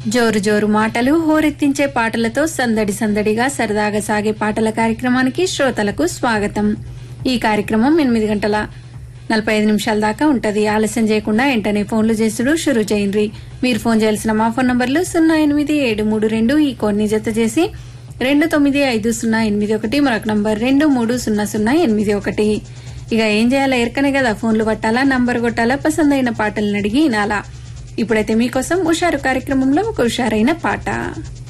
జోరు జోరు మాటలు హోరెత్తించే పాటలతో సందడి సందడిగా సరదాగా సాగే పాటల కార్యక్రమానికి శ్రోతలకు స్వాగతం ఈ కార్యక్రమం ఎనిమిది గంటల నలభై ఐదు నిమిషాల దాకా ఉంటది ఆలస్యం చేయకుండా వెంటనే ఫోన్లు చేసుడు షురూ చేయండి మీరు ఫోన్ చేయాల్సిన మా ఫోన్ నంబర్లు సున్నా ఎనిమిది ఏడు మూడు రెండు ఈ కోడ్ని జత చేసి రెండు తొమ్మిది ఐదు సున్నా ఎనిమిది ఒకటి మరొక నంబర్ రెండు మూడు సున్నా సున్నా ఎనిమిది ఒకటి ఇక ఏం చేయాలా ఎరకనే కదా ఫోన్లు కొట్టాలా నంబర్ కొట్టాలా పసందైన పాటలను అడిగి వినాలా ఇప్పుడైతే మీకోసం హుషారు కార్యక్రమంలో ఒక హుషారైన పాట